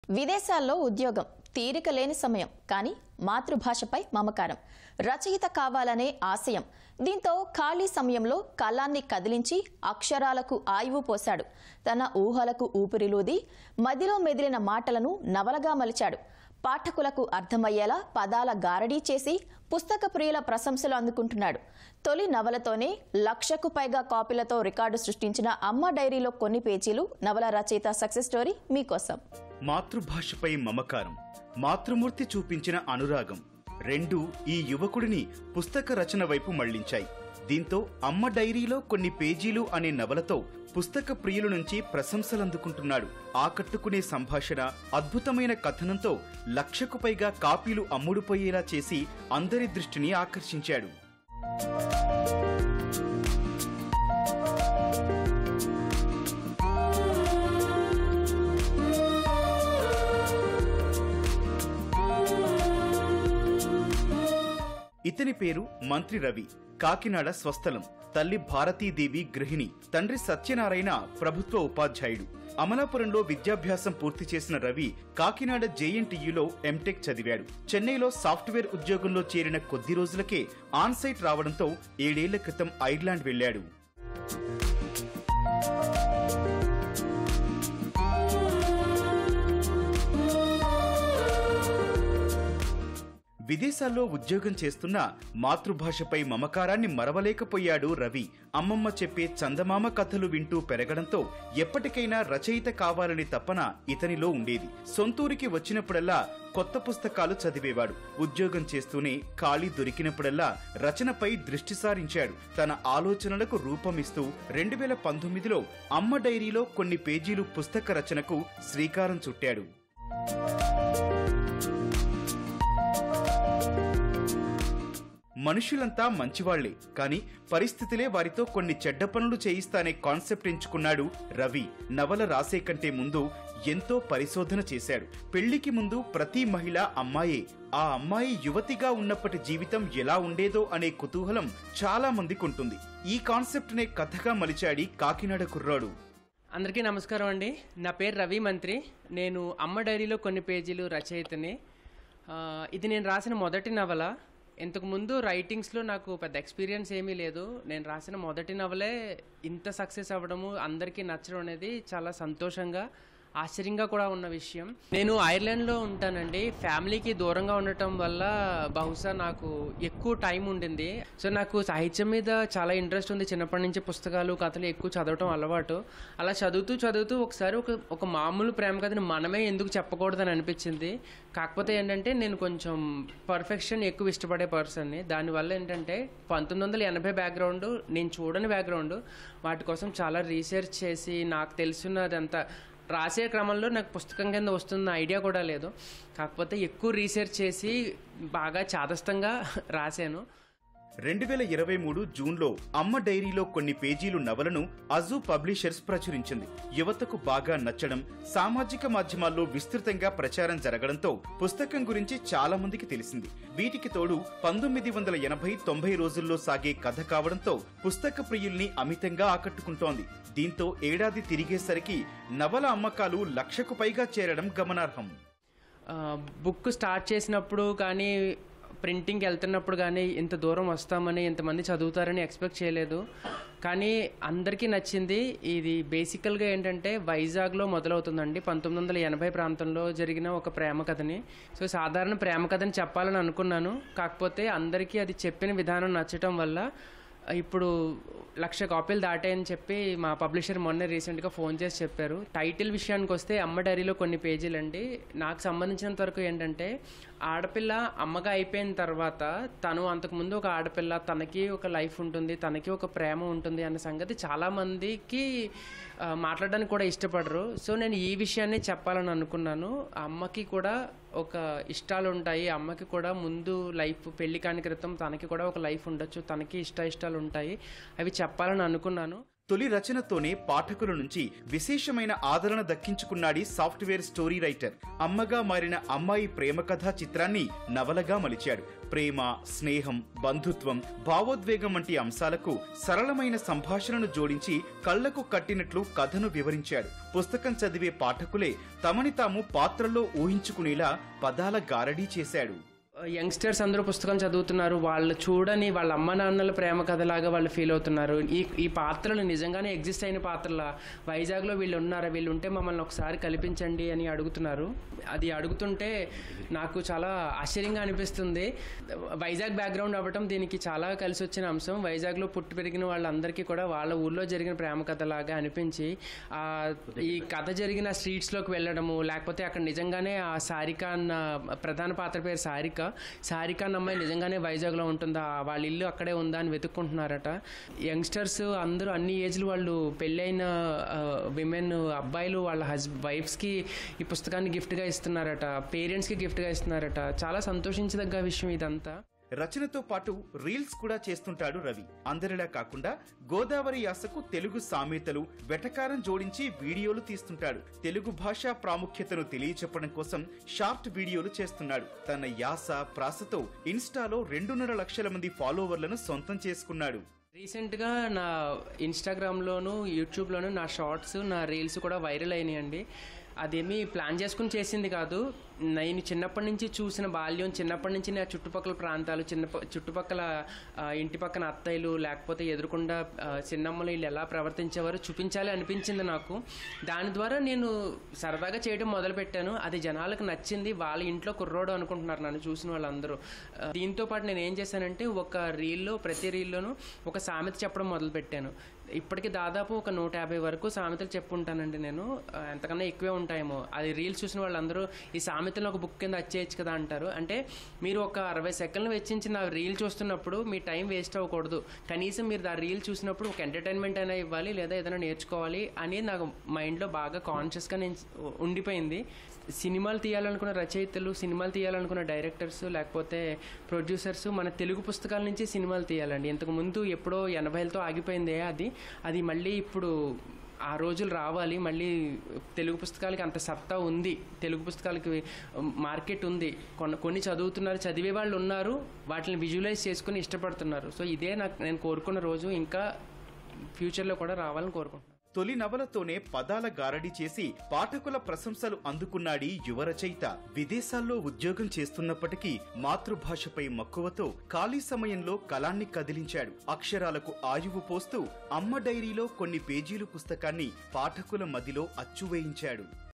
విదేశాల్లో ఉద్యోగం తీరిక లేని సమయం కానీ మాతృభాషపై మమకారం రచయిత కావాలనే ఆశయం దీంతో ఖాళీ సమయంలో కళాన్ని కదిలించి అక్షరాలకు ఆయువు పోశాడు తన ఊహలకు ఊపిరిలూది మదిలో మెదిలిన మాటలను నవలగా మలిచాడు పాఠకులకు అర్థమయ్యేలా పదాల గారడీ చేసి పుస్తక ప్రియుల ప్రశంసలు అందుకుంటున్నాడు తొలి నవలతోనే లక్షకు పైగా కాపీలతో రికార్డు సృష్టించిన అమ్మ డైరీలో కొన్ని పేజీలు నవల రచయిత సక్సెస్ స్టోరీ మీకోసం మాతృభాషపై మమకారం మాతృమూర్తి చూపించిన అనురాగం రెండు ఈ యువకుడిని పుస్తక రచన వైపు మళ్లించాయి దీంతో అమ్మ డైరీలో కొన్ని పేజీలు అనే నవలతో పుస్తక ప్రియుల నుంచి ప్రశంసలందుకుంటున్నాడు ఆకట్టుకునే సంభాషణ అద్భుతమైన కథనంతో లక్షకు పైగా కాపీలు అమ్ముడుపోయేలా చేసి అందరి దృష్టిని ఆకర్షించాడు ఇతని పేరు మంత్రి రవి కాకినాడ స్వస్థలం తల్లి భారతీదేవి గృహిణి తండ్రి సత్యనారాయణ ప్రభుత్వ ఉపాధ్యాయుడు అమలాపురంలో విద్యాభ్యాసం పూర్తి చేసిన రవి కాకినాడ జేఎన్టీయులో ఎంటెక్ చదివాడు చెన్నైలో సాఫ్ట్వేర్ ఉద్యోగంలో చేరిన కొద్ది రోజులకే ఆన్ సైట్ రావడంతో ఏడేళ్ల క్రితం ఐర్లాండ్ వెళ్లాడు విదేశాల్లో ఉద్యోగం చేస్తున్న మాతృభాషపై మమకారాన్ని మరవలేకపోయాడు రవి అమ్మమ్మ చెప్పే చందమామ కథలు వింటూ పెరగడంతో ఎప్పటికైనా రచయిత కావాలని తపన ఇతనిలో ఉండేది సొంతూరికి వచ్చినప్పుడల్లా కొత్త పుస్తకాలు చదివేవాడు ఉద్యోగం చేస్తూనే ఖాళీ దొరికినప్పుడల్లా రచనపై దృష్టి సారించాడు తన ఆలోచనలకు రూపమిస్తూ రెండు వేల పంతొమ్మిదిలో అమ్మ డైరీలో కొన్ని పేజీలు పుస్తక రచనకు శ్రీకారం చుట్టాడు మనుషులంతా మంచివాళ్లే కాని పరిస్థితులే వారితో కొన్ని చెడ్డ పనులు చేయిస్తానే కాన్సెప్ట్ ఎంచుకున్నాడు రవి నవల రాసే కంటే ముందు ఎంతో పరిశోధన చేశాడు పెళ్లికి ముందు ప్రతి మహిళ అమ్మాయే ఆ అమ్మాయి యువతిగా ఉన్నప్పటి జీవితం ఎలా ఉండేదో అనే కుతూహలం చాలా మందికి ఉంటుంది ఈ కాన్సెప్ట్ నే కథగా మలిచాడి కాకినాడ కుర్రాడు అందరికీ నమస్కారం అండి నా పేరు రవి మంత్రి నేను అమ్మ డైరీలో కొన్ని పేజీలు రచయితని ఆ, ఇది నేను రాసిన మొదటి నవల ఇంతకు ముందు రైటింగ్స్లో నాకు పెద్ద ఎక్స్పీరియన్స్ ఏమీ లేదు నేను రాసిన మొదటి నవలే ఇంత సక్సెస్ అవ్వడము అందరికీ నచ్చడం అనేది చాలా సంతోషంగా ఆశ్చర్యంగా కూడా ఉన్న విషయం నేను ఐర్లాండ్లో ఉంటానండి ఫ్యామిలీకి దూరంగా ఉండటం వల్ల బహుశా నాకు ఎక్కువ టైం ఉండింది సో నాకు సాహిత్యం మీద చాలా ఇంట్రెస్ట్ ఉంది చిన్నప్పటి నుంచి పుస్తకాలు కథలు ఎక్కువ చదవటం అలవాటు అలా చదువుతూ చదువుతూ ఒకసారి ఒక ఒక మామూలు ప్రేమ కథని మనమే ఎందుకు చెప్పకూడదని అనిపించింది కాకపోతే ఏంటంటే నేను కొంచెం పర్ఫెక్షన్ ఎక్కువ ఇష్టపడే పర్సన్ని దానివల్ల ఏంటంటే పంతొమ్మిది వందల ఎనభై బ్యాక్గ్రౌండ్ నేను చూడని బ్యాక్గ్రౌండ్ వాటి కోసం చాలా రీసెర్చ్ చేసి నాకు తెలిసినదంతా రాసే క్రమంలో నాకు పుస్తకం కింద వస్తున్న ఐడియా కూడా లేదు కాకపోతే ఎక్కువ రీసెర్చ్ చేసి బాగా చాదస్తంగా రాశాను రెండు వేల ఇరవై మూడు జూన్లో అమ్మ డైరీలో కొన్ని పేజీలు నవలను అజు పబ్లిషర్స్ ప్రచురించింది యువతకు బాగా నచ్చడం సామాజిక మాధ్యమాల్లో విస్తృతంగా ప్రచారం జరగడంతో పుస్తకం గురించి చాలా మందికి తెలిసింది వీటికి తోడు పంతొమ్మిది వందల ఎనభై తొంభై రోజుల్లో సాగే కథ కావడంతో పుస్తక ప్రియుల్ని అమితంగా ఆకట్టుకుంటోంది దీంతో ఏడాది తిరిగేసరికి నవల అమ్మకాలు లక్షకు పైగా చేరడం గమనార్హం ఆ, బుక్ స్టార్ట్ చేసినప్పుడు కానీ ప్రింటింగ్కి వెళ్తున్నప్పుడు కానీ ఇంత దూరం వస్తామని ఇంతమంది చదువుతారని ఎక్స్పెక్ట్ చేయలేదు కానీ అందరికీ నచ్చింది ఇది బేసికల్గా ఏంటంటే వైజాగ్లో మొదలవుతుందండి పంతొమ్మిది వందల ఎనభై ప్రాంతంలో జరిగిన ఒక ప్రేమ కథని సో సాధారణ ప్రేమ కథని చెప్పాలని అనుకున్నాను కాకపోతే అందరికీ అది చెప్పిన విధానం నచ్చటం వల్ల ఇప్పుడు లక్ష కాపీలు దాటాయని చెప్పి మా పబ్లిషర్ మొన్న రీసెంట్గా ఫోన్ చేసి చెప్పారు టైటిల్ విషయానికి వస్తే అమ్మ డైరీలో కొన్ని పేజీలు అండి నాకు సంబంధించినంత వరకు ఏంటంటే ఆడపిల్ల అమ్మగా అయిపోయిన తర్వాత తను అంతకుముందు ఒక ఆడపిల్ల తనకి ఒక లైఫ్ ఉంటుంది తనకి ఒక ప్రేమ ఉంటుంది అన్న సంగతి చాలామందికి ఆ, మాట్లాడడానికి కూడా ఇష్టపడరు సో నేను ఈ విషయాన్ని చెప్పాలని అనుకున్నాను అమ్మకి కూడా ఒక ఇష్టాలు ఉంటాయి అమ్మకి కూడా ముందు లైఫ్ పెళ్లి కాని క్రితం తనకి కూడా ఒక లైఫ్ ఉండొచ్చు తనకి ఇష్ట ఇష్టాలు ఉంటాయి అవి చెప్పాలని అనుకున్నాను తొలి రచనతోనే పాఠకుల నుంచి విశేషమైన ఆదరణ దక్కించుకున్నాడి సాఫ్ట్వేర్ స్టోరీ రైటర్ అమ్మగా మారిన అమ్మాయి ప్రేమ కథా చిత్రాన్ని నవలగా మలిచాడు ప్రేమ స్నేహం బంధుత్వం భావోద్వేగం వంటి అంశాలకు సరళమైన సంభాషణను జోడించి కళ్లకు కట్టినట్లు కథను వివరించాడు పుస్తకం చదివే పాఠకులే తమని తాము పాత్రల్లో ఊహించుకునేలా పదాల గారడీ చేశాడు యంగ్స్టర్స్ అందరూ పుస్తకం చదువుతున్నారు వాళ్ళు చూడని వాళ్ళ అమ్మ నాన్నల ప్రేమ కథలాగా వాళ్ళు ఫీల్ అవుతున్నారు ఈ ఈ పాత్రలు నిజంగానే ఎగ్జిస్ట్ అయిన పాత్రల వైజాగ్లో వీళ్ళు ఉన్నారా వీళ్ళు ఉంటే మమ్మల్ని ఒకసారి కల్పించండి అని అడుగుతున్నారు అది అడుగుతుంటే నాకు చాలా ఆశ్చర్యంగా అనిపిస్తుంది వైజాగ్ బ్యాక్గ్రౌండ్ అవ్వటం దీనికి చాలా కలిసి వచ్చిన అంశం వైజాగ్లో పుట్టి పెరిగిన వాళ్ళందరికీ కూడా వాళ్ళ ఊర్లో జరిగిన ప్రేమ కథలాగా అనిపించి ఆ, ఈ కథ జరిగిన స్ట్రీట్స్లోకి వెళ్ళడము లేకపోతే అక్కడ నిజంగానే ఆ సారిక అన్న ప్రధాన పాత్ర పేరు సారిక సారిక అన్న అమ్మాయి నిజంగానే వైజాగ్లో ఉంటుందా వాళ్ళ ఇల్లు అక్కడే ఉందా అని వెతుక్కుంటున్నారట యంగ్స్టర్స్ అందరూ అన్ని ఏజ్లు వాళ్ళు పెళ్ళైన విమెన్ అబ్బాయిలు వాళ్ళ హస్ వైఫ్స్కి ఈ పుస్తకాన్ని గిఫ్ట్గా ఇస్తున్నారట పేరెంట్స్కి గిఫ్ట్గా ఇస్తున్నారట చాలా సంతోషించదగ్గ విషయం ఇదంతా రచనతో పాటు రీల్స్ కూడా చేస్తుంటాడు రవి అందరిలా కాకుండా గోదావరి యాసకు తెలుగు సామెతలు వెటకారం జోడించి వీడియోలు తీస్తుంటాడు తెలుగు భాషా ప్రాముఖ్యతను తెలియచెప్పడం కోసం షార్ట్ వీడియోలు చేస్తున్నాడు తన యాస ప్రాసతో ఇన్స్టాలో రెండున్నర లక్షల మంది ఫాలోవర్లను సొంతం చేసుకున్నాడు రీసెంట్గా నా ఇన్స్టాగ్రామ్లోను యూట్యూబ్లోను నా షార్ట్స్ నా రీల్స్ కూడా వైరల్ అయినాయండి అదేమీ ప్లాన్ చేసుకుని చేసింది కాదు నేను చిన్నప్పటి నుంచి చూసిన బాల్యం చిన్నప్పటి నుంచి నా చుట్టుపక్కల ప్రాంతాలు చిన్న చుట్టుపక్కల ఆ, ఇంటి పక్కన అత్తయ్యలు లేకపోతే ఎదురుకుండా ఆ, చిన్నమ్మలు వీళ్ళు ఎలా ప్రవర్తించేవారు చూపించాలి అనిపించింది నాకు దాని ద్వారా నేను సరదాగా చేయడం మొదలుపెట్టాను అది జనాలకు నచ్చింది వాళ్ళ ఇంట్లో కుర్రోడు అనుకుంటున్నారు నన్ను చూసిన వాళ్ళందరూ ఆ, దీంతో పాటు నేను ఏం చేశానంటే ఒక రీల్లో ప్రతి రీల్లోనూ ఒక సామెత చెప్పడం మొదలుపెట్టాను ఇప్పటికి దాదాపు ఒక నూట యాభై వరకు సామెతలు చెప్పుంటానండి నేను ఆ, ఎంతకన్నా ఎక్కువే ఉంటాయేమో అది రీల్స్ చూసిన వాళ్ళందరూ ఈ సామెతలను ఒక బుక్ కింద వచ్చేయచ్చు కదా అంటారు అంటే మీరు ఒక అరవై సెకండ్లు వెచ్చించి నా రీల్ చూస్తున్నప్పుడు మీ టైం వేస్ట్ అవ్వకూడదు కనీసం మీరు ఆ రీల్ చూసినప్పుడు ఒక ఎంటర్టైన్మెంట్ అయినా ఇవ్వాలి లేదా ఏదైనా నేర్చుకోవాలి అనేది నాకు మైండ్లో బాగా కాన్షియస్గా నేను ఉండిపోయింది సినిమాలు తీయాలనుకున్న రచయితలు సినిమాలు తీయాలనుకున్న డైరెక్టర్స్ లేకపోతే ప్రొడ్యూసర్స్ మన తెలుగు పుస్తకాల నుంచి సినిమాలు తీయాలండి ఇంతకు ముందు ఎప్పుడో ఎనభైలతో ఆగిపోయిందే అది అది మళ్ళీ ఇప్పుడు ఆ రోజులు రావాలి మళ్ళీ తెలుగు పుస్తకాలకి అంత సత్తా ఉంది తెలుగు పుస్తకాలకి మార్కెట్ ఉంది కొన్ని కొన్ని చదువుతున్నారు చదివే వాళ్ళు ఉన్నారు వాటిని విజువలైజ్ చేసుకుని ఇష్టపడుతున్నారు సో ఇదే నాకు నేను కోరుకున్న రోజు ఇంకా ఫ్యూచర్లో కూడా రావాలని కోరుకుంటున్నాను తొలి నవలతోనే పదాల గారడీ చేసి పాఠకుల ప్రశంసలు అందుకున్నాడి యువ రచయిత విదేశాల్లో ఉద్యోగం చేస్తున్నప్పటికీ మాతృభాషపై మక్కువతో ఖాళీ సమయంలో కలాన్ని కదిలించాడు అక్షరాలకు ఆయువు పోస్తూ అమ్మ డైరీలో కొన్ని పేజీలు పుస్తకాన్ని పాఠకుల మదిలో అచ్చువేయించాడు